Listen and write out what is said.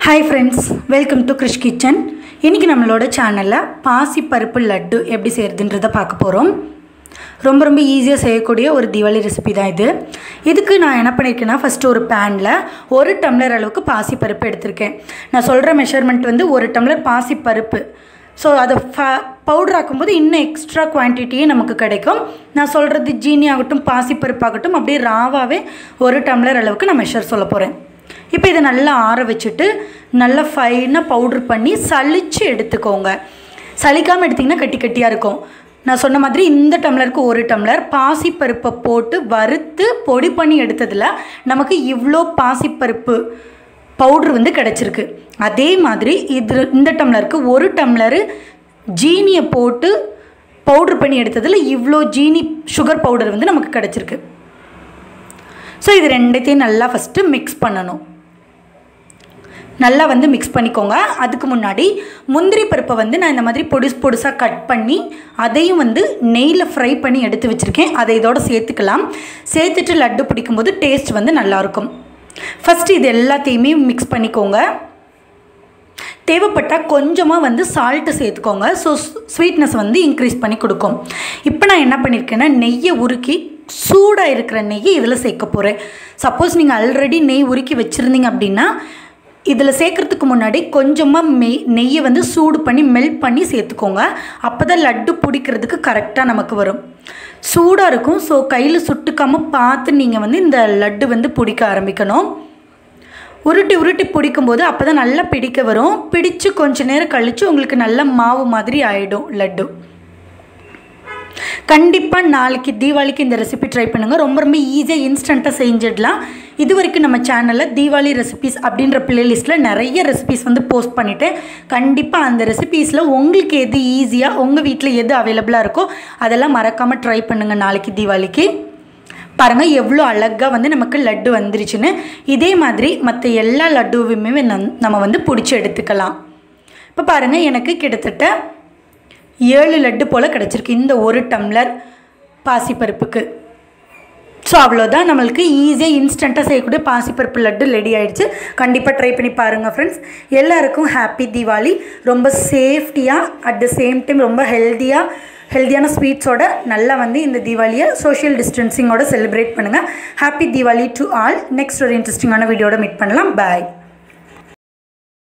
hi friends welcome to Krish kitchen இன்றைக்கி நம்மளோட சேனலில் பாசிப்பருப்பு லட்டு எப்படி செய்கிறதுன்றதை பார்க்க போகிறோம் ரொம்ப ரொம்ப ஈஸியாக செய்யக்கூடிய ஒரு தீபாவளி ரெசிபி தான் இது இதுக்கு நான் என்ன பண்ணியிருக்கேன்னா ஃபஸ்ட்டு ஒரு பேனில் ஒரு டம்ளர் அளவுக்கு பாசிப்பருப்பு எடுத்திருக்கேன் நான் சொல்கிற மெஷர்மெண்ட் வந்து ஒரு டம்ளர் பாசிப்பருப்பு ஸோ அதை ஃப பவுடர் ஆக்கும்போது இன்னும் எக்ஸ்ட்ரா குவான்டிட்டியே நமக்கு கிடைக்கும் நான் சொல்கிறது ஜீனி ஆகட்டும் பாசிப்பருப்பாகட்டும் அப்படியே ராவாகவே ஒரு டம்ளர் அளவுக்கு நான் மெஷர் சொல்ல போகிறேன் இப்போ இதை நல்லா ஆற வச்சுட்டு நல்லா ஃபைனாக பவுட்ரு பண்ணி சலிச்சு எடுத்துக்கோங்க சலிக்காமல் எடுத்திங்கன்னா கட்டி கட்டியாக இருக்கும் நான் சொன்ன மாதிரி இந்த டம்ளருக்கு ஒரு டம்ளர் பாசிப்பருப்பை போட்டு வறுத்து பொடி பண்ணி எடுத்ததில் நமக்கு இவ்வளோ பாசிப்பருப்பு பவுட்ரு வந்து கிடச்சிருக்கு அதே மாதிரி இது இந்த டம்ளருக்கு ஒரு டம்ளரு ஜீனியை போட்டு பவுட்ரு பண்ணி எடுத்ததில் இவ்வளோ ஜீனி சுகர் பவுடர் வந்து நமக்கு கிடச்சிருக்கு ஸோ இது ரெண்டுத்தையும் நல்லா ஃபஸ்ட்டு மிக்ஸ் பண்ணணும் நல்லா வந்து மிக்ஸ் பண்ணிக்கோங்க அதுக்கு முன்னாடி முந்திரி பருப்பை வந்து நான் இந்த மாதிரி பொடிசு பொடிசாக கட் பண்ணி அதையும் வந்து நெய்யில் ஃப்ரை பண்ணி எடுத்து வச்சுருக்கேன் அதை இதோட சேர்த்துக்கலாம் சேர்த்துட்டு லட்டு பிடிக்கும்போது டேஸ்ட் வந்து நல்லாயிருக்கும் ஃபஸ்ட்டு இது எல்லாத்தையுமே மிக்ஸ் பண்ணிக்கோங்க தேவைப்பட்டால் கொஞ்சமாக வந்து சால்ட்டு சேர்த்துக்கோங்க ஸோ ஸ்வீட்னஸ் வந்து இன்க்ரீஸ் பண்ணி கொடுக்கும் இப்போ நான் என்ன பண்ணியிருக்கேன்னா நெய்யை உருக்கி சூடாக இருக்கிற நெய்யை இதில் சேர்க்க போகிறேன் சப்போஸ் நீங்கள் ஆல்ரெடி நெய் உருக்கி வச்சுருந்தீங்க அப்படின்னா இதில் சேர்க்குறதுக்கு முன்னாடி கொஞ்சமாக மெய் நெய்யை வந்து சூடு பண்ணி மெல்ட் பண்ணி சேர்த்துக்கோங்க அப்போ தான் லட்டு பிடிக்கிறதுக்கு கரெக்டாக நமக்கு வரும் சூடாக இருக்கும் ஸோ கையில் சுட்டுக்காமல் பார்த்து நீங்கள் வந்து இந்த லட்டு வந்து பிடிக்க ஆரம்பிக்கணும் உருட்டி உருட்டி பிடிக்கும்போது அப்போ தான் நல்லா பிடிக்க வரும் பிடிச்சு கொஞ்ச நேரம் கழித்து உங்களுக்கு நல்ல மாவு மாதிரி ஆகிடும் லட்டு கண்டிப்பாக நாளைக்கு தீபாவளிக்கு இந்த ரெசிபி ட்ரை பண்ணுங்கள் ரொம்ப ரொம்ப ஈஸியாக இன்ஸ்டண்ட்டாக செஞ்சிடலாம் இது வரைக்கும் நம்ம சேனலில் தீபாவளி ரெசிபிஸ் அப்படின்ற பிளேலிஸ்ட்டில் நிறைய ரெசிபிஸ் வந்து போஸ்ட் பண்ணிட்டேன் கண்டிப்பாக அந்த ரெசிபீஸில் உங்களுக்கு எது ஈஸியாக உங்கள் வீட்டில் எது அவைலபிளாக இருக்கோ அதெல்லாம் மறக்காமல் ட்ரை பண்ணுங்கள் நாளைக்கு தீபாவளிக்கு பாருங்கள் எவ்வளோ அழகாக வந்து நமக்கு லட்டு வந்துருச்சுன்னு இதே மாதிரி மற்ற எல்லா லட்டுவுமே நம்ம வந்து பிடிச்சி எடுத்துக்கலாம் இப்போ பாருங்கள் எனக்கு கிட்டத்தட்ட ஏழு லட்டு போல் கிடச்சிருக்கு இந்த ஒரு டம்ளர் பாசிப்பருப்புக்கு ஸோ அவ்வளோதான் நம்மளுக்கு ஈஸியாக இன்ஸ்டண்ட்டாக செய்யக்கூடிய பாசிப்பருப்பு லட்டு ரெடி ஆகிடுச்சு கண்டிப்பாக ட்ரை பண்ணி பாருங்கள் ஃப்ரெண்ட்ஸ் எல்லாருக்கும் ஹாப்பி தீபாவளி ரொம்ப சேஃப்டியாக அட் த சேம் டைம் ரொம்ப ஹெல்த்தியாக ஹெல்த்தியான ஸ்வீட்ஸோட நல்லா வந்து இந்த தீபாவளியை சோஷியல் டிஸ்டன்சிங்கோட செலிப்ரேட் பண்ணுங்கள் happy Deepavali to all next ஒரு இன்ட்ரெஸ்டிங்கான வீடியோட மீட் பண்ணலாம் பாய்